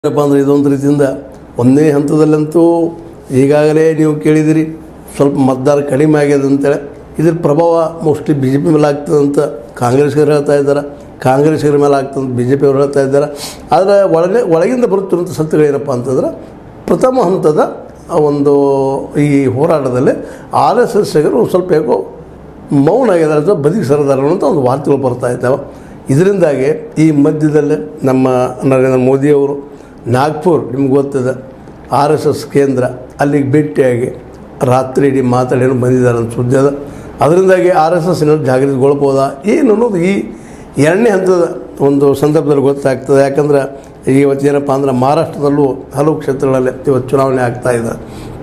ಏನಪ್ಪ ಅಂದರೆ ಇದೊಂದು ರೀತಿಯಿಂದ ಒಂದೇ ಹಂತದಲ್ಲಂತೂ ಈಗಾಗಲೇ ನೀವು ಕೇಳಿದಿರಿ ಸ್ವಲ್ಪ ಮತದಾರ ಕಡಿಮೆ ಆಗ್ಯದ ಅಂತೇಳಿ ಇದ್ರ ಪ್ರಭಾವ ಮೋಸ್ಟ್ಲಿ ಬಿ ಜೆ ಪಿ ಮೇಲೆ ಆಗ್ತದೆ ಅಂತ ಕಾಂಗ್ರೆಸ್ಗರು ಹೇಳ್ತಾ ಇದ್ದಾರೆ ಕಾಂಗ್ರೆಸ್ಗರ ಮೇಲೆ ಆಗ್ತದೆ ಅಂತ ಬಿ ಜೆ ಪಿಯವರು ಹೇಳ್ತಾ ಇದ್ದಾರೆ ಆದರೆ ಒಳಗೆ ಒಳಗಿಂದ ಬರುತ್ತಿರುವಂಥ ಸತ್ಯಗಳೇನಪ್ಪ ಅಂತಂದ್ರೆ ಪ್ರಥಮ ಹಂತದ ಆ ಒಂದು ಈ ಹೋರಾಟದಲ್ಲಿ ಆರ್ ಎಸ್ ಎಸ್ಗರು ಸ್ವಲ್ಪ ಯಾಕೋ ಮೌನ ಆಗಿದ್ದಾರೆ ಅಥವಾ ಬದಿಗೆ ಸರಿದಾರ ಅಂತ ಒಂದು ವಾರ್ತೆಗಳು ಬರ್ತಾ ಇದ್ದಾವೆ ಇದರಿಂದಾಗಿ ಈ ಮಧ್ಯದಲ್ಲಿ ನಮ್ಮ ನರೇಂದ್ರ ಮೋದಿಯವರು ನಾಗ್ಪುರ್ ನಿಮ್ಗೆ ಗೊತ್ತಿದೆ ಆರ್ ಎಸ್ ಎಸ್ ಕೇಂದ್ರ ಅಲ್ಲಿಗೆ ಭೇಟಿಯಾಗಿ ರಾತ್ರಿ ಇಡೀ ಮಾತಾಡೇನು ಬಂದಿದ್ದಾರೆ ಅಂತ ಸುದ್ದಿ ಅದ ಅದರಿಂದಾಗಿ ಆರ್ ಎಸ್ ಎಸ್ ಏನಾದ್ರು ಜಾಗೃತಿಗೊಳ್ಬೋದಾ ಏನು ಅನ್ನೋದು ಈ ಎರಡನೇ ಹಂತದ ಒಂದು ಸಂದರ್ಭದಲ್ಲಿ ಗೊತ್ತಾಗ್ತದೆ ಯಾಕಂದ್ರೆ ಇವತ್ತು ಏನಪ್ಪ ಅಂದ್ರೆ ಮಹಾರಾಷ್ಟ್ರದಲ್ಲೂ ಹಲವು ಕ್ಷೇತ್ರಗಳಲ್ಲಿ ಇವತ್ತು ಚುನಾವಣೆ ಆಗ್ತಾ ಇದೆ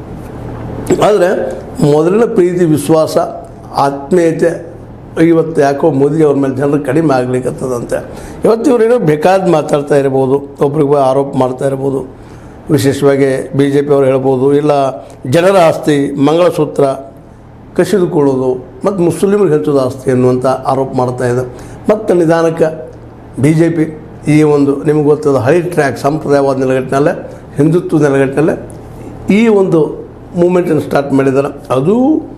ಆದರೆ ಮೊದಲಿನ ಪ್ರೀತಿ ವಿಶ್ವಾಸ ಆತ್ಮೀಯತೆ ಇವತ್ತು ಯಾಕೋ ಮೋದಿ ಅವ್ರ ಮೇಲೆ ಜನರು ಕಡಿಮೆ ಆಗ್ಲಿಕ್ಕತ್ತದಂತೆ ಇವತ್ತು ಇವರೇನೋ ಬೇಕಾದ ಮಾತಾಡ್ತಾ ಇರ್ಬೋದು ಒಬ್ರಿಗೆ ಆರೋಪ ಮಾಡ್ತಾ ಇರ್ಬೋದು ವಿಶೇಷವಾಗಿ ಬಿ ಜೆ ಪಿಯವರು ಹೇಳ್ಬೋದು ಇಲ್ಲ ಜನರ ಆಸ್ತಿ ಮಂಗಳಸೂತ್ರ ಕಸಿದುಕೊಳ್ಳೋದು ಮತ್ತು ಮುಸ್ಲಿಮರಿಗೆ ಹಂಚೋದು ಆಸ್ತಿ ಅನ್ನುವಂಥ ಆರೋಪ ಮಾಡ್ತಾ ಇದೆ ಮತ್ತು ನಿಧಾನಕ್ಕೆ ಬಿ ಜೆ ಪಿ ಈ ಒಂದು ನಿಮಗೆ ಗೊತ್ತದ ಹೈ ಟ್ರ್ಯಾಕ್ ಸಂಪ್ರದಾಯವಾದ ನೆಲೆಗಟ್ಟಿನಲ್ಲೇ ಹಿಂದುತ್ವ ನೆಲೆಗಟ್ಟಿನಲ್ಲೇ ಈ ಒಂದು ಮೂಮೆಂಟನ್ನು ಸ್ಟಾರ್ಟ್ ಮಾಡಿದ್ದಾರೆ ಅದು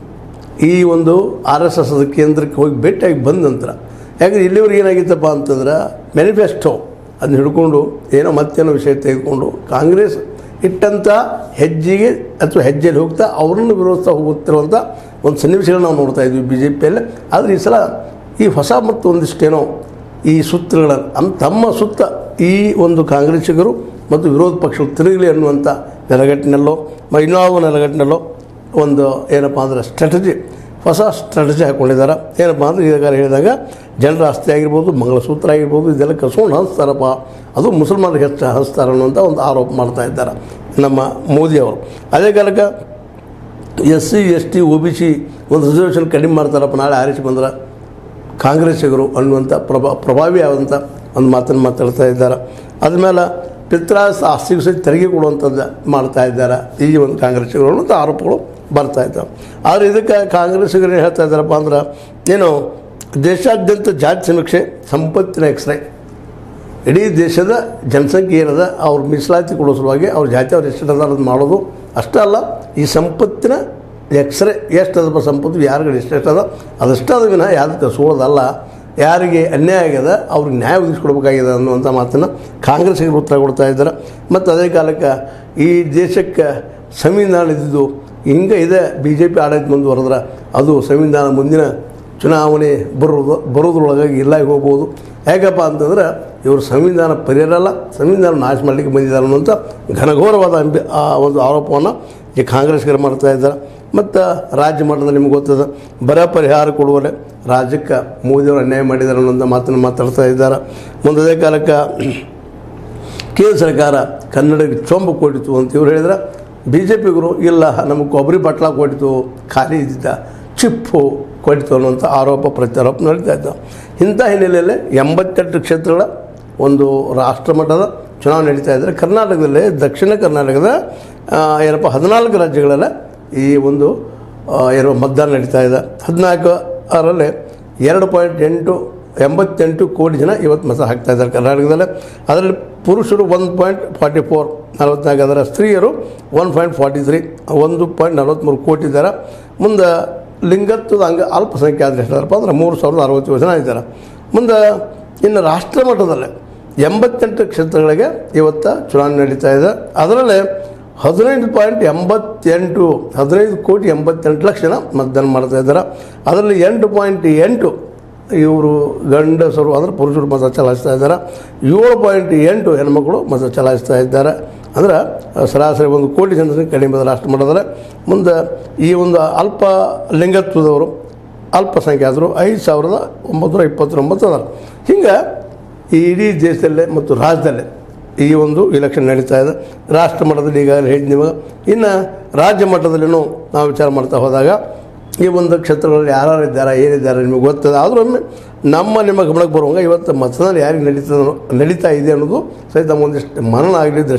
ಈ ಒಂದು ಆರ್ ಎಸ್ ಎಸ್ ಕೇಂದ್ರಕ್ಕೆ ಹೋಗಿ ಭೇಟಿಯಾಗಿ ಬಂದ ನಂತರ ಯಾಕಂದ್ರೆ ಇಲ್ಲಿವರೆಗೆ ಏನಾಗಿತ್ತಪ್ಪ ಅಂತಂದ್ರೆ ಮ್ಯಾನಿಫೆಸ್ಟೋ ಅದನ್ನ ಹಿಡ್ಕೊಂಡು ಏನೋ ಮತ್ತೇನೋ ವಿಷಯ ತೆಗೆದುಕೊಂಡು ಕಾಂಗ್ರೆಸ್ ಇಟ್ಟಂಥ ಹೆಜ್ಜೆಗೆ ಅಥವಾ ಹೆಜ್ಜೆಯಲ್ಲಿ ಹೋಗ್ತಾ ಅವರನ್ನು ವಿರೋಧಿಸ್ತಾ ಹೋಗುತ್ತಿರುವಂಥ ಒಂದು ಸನ್ನಿವೇಶಗಳನ್ನ ನಾವು ನೋಡ್ತಾ ಇದ್ವಿ ಬಿ ಜೆ ಪಿಯಲ್ಲಿ ಆದರೆ ಈ ಸಲ ಈ ಹೊಸ ಮತ್ತು ಒಂದಿಷ್ಟೇನೋ ಈ ಸುತ್ತುಗಳ ಅನ್ ತಮ್ಮ ಸುತ್ತ ಈ ಒಂದು ಕಾಂಗ್ರೆಸ್ಸಿಗರು ಮತ್ತು ವಿರೋಧ ಪಕ್ಷಗಳು ತಿರುಗಲಿ ಅನ್ನುವಂಥ ನೆಲಗಟ್ಟಿನಲ್ಲೋ ಮ ಇನ್ನಾವ ನೆಲಗಟ್ಟಿನಲ್ಲೋ ಒಂದು ಏನಪ್ಪ ಅಂದ್ರೆ ಸ್ಟ್ರಾಟಜಿ ಹೊಸ ಸ್ಟ್ರಾಟಜಿ ಹಾಕ್ಕೊಂಡಿದ್ದಾರೆ ಏನಪ್ಪ ಅಂದರೆ ಈಗ ಹೇಳಿದಾಗ ಜನರ ಆಸ್ತಿ ಆಗಿರ್ಬೋದು ಮಂಗಳಸೂತ್ರ ಆಗಿರ್ಬೋದು ಇದೆಲ್ಲ ಕಸ್ಕೊಂಡು ಹಂಚ್ತಾರಪ್ಪ ಅದು ಮುಸಲ್ಮಾನರಿಗೆ ಹೆಚ್ಚು ಹಂಚ್ತಾರೆ ಅನ್ನುವಂಥ ಒಂದು ಆರೋಪ ಮಾಡ್ತಾ ಇದ್ದಾರೆ ನಮ್ಮ ಮೋದಿಯವರು ಅದೇ ಕಾಲಕ್ಕೆ S C S T O B C ಒಂದು ರಿಸರ್ವೇಷನ್ ಕಡಿಮೆ ಮಾಡ್ತಾರಪ್ಪ ನಾಳೆ ಆರಿಸಿ ಬಂದ್ರೆ ಕಾಂಗ್ರೆಸ್ಸಿಗರು ಅನ್ನುವಂಥ ಪ್ರಭಾ ಪ್ರಭಾವಿ ಆದಂಥ ಒಂದು ಮಾತನ್ನು ಮಾತಾಡ್ತಾ ಇದ್ದಾರೆ ಅದ್ಮೇಲೆ ಪಿತ್ರಾಸ್ ಆಸ್ತಿಗೂ ಸಹಿತ ತೆರಿಗೆ ಕೊಡುವಂಥದ್ದು ಮಾಡ್ತಾ ಇದ್ದಾರೆ ಈ ಒಂದು ಕಾಂಗ್ರೆಸ್ಸಿಗರು ಅನ್ನುವಂಥ ಆರೋಪಗಳು ಬರ್ತಾ ಇದ್ದಾವೆ ಆದರೆ ಇದಕ್ಕೆ ಕಾಂಗ್ರೆಸ್ಸಿಗರು ಏನು ಹೇಳ್ತಾ ಇದ್ದಾರಪ್ಪ ಅಂದ್ರೆ ಏನು ದೇಶಾದ್ಯಂತ ಜಾತಿ ಸಮೀಕ್ಷೆ ಸಂಪತ್ತಿನ ಎಕ್ಸ್ರೇ ಇಡೀ ದೇಶದ ಜನಸಂಖ್ಯೆ ಏನದ ಅವ್ರ ಮೀಸಲಾತಿ ಕೊಡೋ ಸಲುವಾಗಿ ಅವ್ರ ಜಾತಿ ಅವ್ರು ಎಷ್ಟು ಅದಾರ ಅದು ಮಾಡೋದು ಅಷ್ಟೇ ಅಲ್ಲ ಈ ಸಂಪತ್ತಿನ ಎಕ್ಸ್ರೇ ಎಷ್ಟು ಅದಪ್ಪ ಸಂಪತ್ತು ಯಾರಿಗೆ ಎಷ್ಟು ಎಷ್ಟು ಅದ ಅದಷ್ಟೇ ಅದ ವಿನ ಯಾವ್ದಕ್ಕೆ ಸೋಳದಲ್ಲ ಯಾರಿಗೆ ಅನ್ಯಾಯ ಆಗ್ಯದ ಅವ್ರಿಗೆ ನ್ಯಾಯ ಒದಗಿಸ್ಕೊಡ್ಬೇಕಾಗಿದೆ ಅನ್ನುವಂಥ ಮಾತನ್ನು ಕಾಂಗ್ರೆಸ್ಸಿಗೆ ಉತ್ತರ ಕೊಡ್ತಾ ಇದ್ದಾರೆ ಮತ್ತು ಅದೇ ಕಾಲಕ್ಕೆ ಈ ದೇಶಕ್ಕೆ ಸಂವಿಧಾನ ಇದ್ದಿದ್ದು ಹಿಂಗೆ ಇದೆ ಬಿ ಜೆ ಪಿ ಆಡಳಿತ ಮುಂದುವರೆದ್ರೆ ಅದು ಸಂವಿಧಾನ ಮುಂದಿನ ಚುನಾವಣೆ ಬರೋದು ಬರೋದ್ರೊಳಗಾಗಿ ಇಲ್ಲ ಹೋಗ್ಬೋದು ಯಾಕಪ್ಪ ಅಂತಂದ್ರೆ ಇವರು ಸಂವಿಧಾನ ಪರಿಹಾರಲ್ಲ ಸಂವಿಧಾನ ನಾಶ ಮಾಡಲಿಕ್ಕೆ ಬಂದಿದ್ದಾರೆ ಅನ್ನುವಂಥ ಘನಘೋರವಾದ ಅಂಬಿ ಆ ಒಂದು ಆರೋಪವನ್ನು ಈ ಕಾಂಗ್ರೆಸ್ಗರು ಮಾಡ್ತಾ ಇದ್ದಾರೆ ಮತ್ತು ರಾಜ್ಯ ಮಟ್ಟದಲ್ಲಿ ನಿಮ್ಗೆ ಗೊತ್ತದ ಬರ ಪರಿಹಾರ ಕೊಡುವರೆ ರಾಜ್ಯಕ್ಕೆ ಮೋದಿಯವರು ಅನ್ಯಾಯ ಮಾಡಿದ್ದಾರೆ ಅನ್ನೋಂಥ ಮಾತನ್ನು ಮಾತಾಡ್ತಾ ಇದ್ದಾರೆ ಮುಂದೆ ಕಾಲಕ್ಕೆ ಕೇಂದ್ರ ಸರ್ಕಾರ ಕನ್ನಡಕ್ಕೆ ಚೊಂಬು ಕೊಟ್ಟಿತು ಅಂತ ಇವ್ರು ಹೇಳಿದ್ರೆ ಬಿ ಜೆ ಪಿಗರು ಇಲ್ಲ ನಮಗೆ ಕೊಬ್ಬರಿ ಬಟ್ಲ ಕೊಟ್ಟಿತು ಖಾಲಿ ಇದ್ದಿದ್ದ ಚಿಪ್ಪು ಕೊಟ್ಟಿತು ಅನ್ನುವಂಥ ಆರೋಪ ಪ್ರತ್ಯಾರೋಪ ನಡೀತಾ ಇದ್ದಾವೆ ಇಂಥ ಹಿನ್ನೆಲೆಯಲ್ಲಿ ಎಂಬತ್ತೆಂಟು ಕ್ಷೇತ್ರಗಳ ಒಂದು ರಾಷ್ಟ್ರ ಮಟ್ಟದ ಚುನಾವಣೆ ನಡೀತಾ ಇದ್ದರೆ ಕರ್ನಾಟಕದಲ್ಲಿ ದಕ್ಷಿಣ ಕರ್ನಾಟಕದ ಆ, ಏನಪ್ಪ ಹದಿನಾಲ್ಕು ರಾಜ್ಯಗಳಲ್ಲೇ ಈ ಒಂದು ಆ, ಏನು ಮತದಾನ ನಡೀತಾ ಇದೆ ಹದಿನಾಲ್ಕು ಅದರಲ್ಲಿ ಎರಡು ಪಾಯಿಂಟ್ ಎಂಟು ಎಂಬತ್ತೆಂಟು ಕೋಟಿ ಜನ ಇವತ್ತು ಮತ ಹಾಕ್ತಾ ಇದ್ದಾರೆ ಕರ್ನಾಟಕದಲ್ಲಿ ಅದರಲ್ಲಿ ಪುರುಷರು ಒನ್ ಪಾಯಿಂಟ್ ಫಾರ್ಟಿ ಫೋರ್ ನಲವತ್ನಾಲ್ಕು ಅದರ ಸ್ತ್ರೀಯರು ಒನ್ ಪಾಯಿಂಟ್ ಫಾರ್ಟಿ ತ್ರೀ ಒಂದು ಪಾಯಿಂಟ್ ನಲವತ್ತ್ಮೂರು ಕೋಟಿ ಇದ್ದಾರೆ ಮುಂದೆ ಲಿಂಗತ್ವದ ಅಂಗ ಅಲ್ಪಸಂಖ್ಯಾತರು ಎಷ್ಟಿದಾರಪ್ಪ ಅಂದ್ರೆ ಮೂರು ಸಾವಿರದ ಅರವತ್ತೇಳು ಜನ ಇದ್ದಾರೆ ಮುಂದೆ ಇನ್ನು ರಾಷ್ಟ್ರ ಮಟ್ಟದಲ್ಲಿ ಎಂಬತ್ತೆಂಟು ಕ್ಷೇತ್ರಗಳಿಗೆ ಇವತ್ತು ಚುನಾವಣೆ ನಡೀತಾ ಇದೆ ಅದರಲ್ಲಿ ಹದಿನೈದು ಪಾಯಿಂಟ್ ಎಂಬತ್ತೆಂಟು ಹದಿನೈದು ಕೋಟಿ ಎಂಬತ್ತೆಂಟು ಲಕ್ಷ ಜನ ಮತದಾನ ಮಾಡ್ತಾ ಇದ್ದಾರೆ ಅದರಲ್ಲಿ ಎಂಟು ಪಾಯಿಂಟ್ ಎಂಟು ಇವರು ಗಂಡಸರು ಅಂದರೆ ಪುರುಷರು ಮತ ಚಲಾಯಿಸ್ತಾ ಇದ್ದಾರೆ ಏಳು ಪಾಯಿಂಟ್ ಎಂಟು ಹೆಣ್ಮಕ್ಳು ಮತ ಚಲಾಯಿಸ್ತಾ ಇದ್ದಾರೆ ಅಂದ್ರೆ ಸರಾಸರಿ ಒಂದು ಕೋಟಿ ಜನಸಂಖ್ಯೆ ಕಡಿಮೆ ಇದೆ ರಾಷ್ಟ್ರ ಮಟ್ಟದಲ್ಲಿ ಮುಂದೆ ಈ ಒಂದು ಅಲ್ಪ ಲಿಂಗತ್ವದವರು ಅಲ್ಪಸಂಖ್ಯಾತರು ಐದು ಸಾವಿರದ ಒಂಬತ್ತು ಇಪ್ಪತ್ತೊಂಬತ್ತು ಅದಾರ ಹಿಂಗೆ ಈ ಇಡೀ ದೇಶದಲ್ಲೇ ಮತ್ತು ರಾಜ್ಯದಲ್ಲೇ ಈ ಒಂದು ಇಲೆಕ್ಷನ್ ನಡೀತಾ ಇದೆ ರಾಷ್ಟ್ರ ಮಟ್ಟದಲ್ಲಿ ಈಗಾಗಲೇ ಹೇಳಿ ನಿಮಗೆ ಇನ್ನು ರಾಜ್ಯ ಮಟ್ಟದಲ್ಲಿನೂ ನಾವು ವಿಚಾರ ಮಾಡ್ತಾ ಹೋದಾಗ ಈ ಒಂದು ಕ್ಷೇತ್ರಗಳಲ್ಲಿ ಯಾರು ಇದ್ದಾರೆ ಏನಿದ್ದಾರೆ ನಿಮಗೆ ಗೊತ್ತದೆ ಆದರೂ ಒಮ್ಮೆ ನಮ್ಮ ನಿಮ್ಮ ಗಮನಕ್ಕೆ ಬರುವಾಗ ಇವತ್ತು ಮತದಾನ ಯಾರಿಗೆ ನಡೀತದೋ ನಡೀತಾ ಇದೆ ಅನ್ನೋದು ಸಹಿತ ಒಂದಿಷ್ಟು ಮನನ ಆಗಲಿ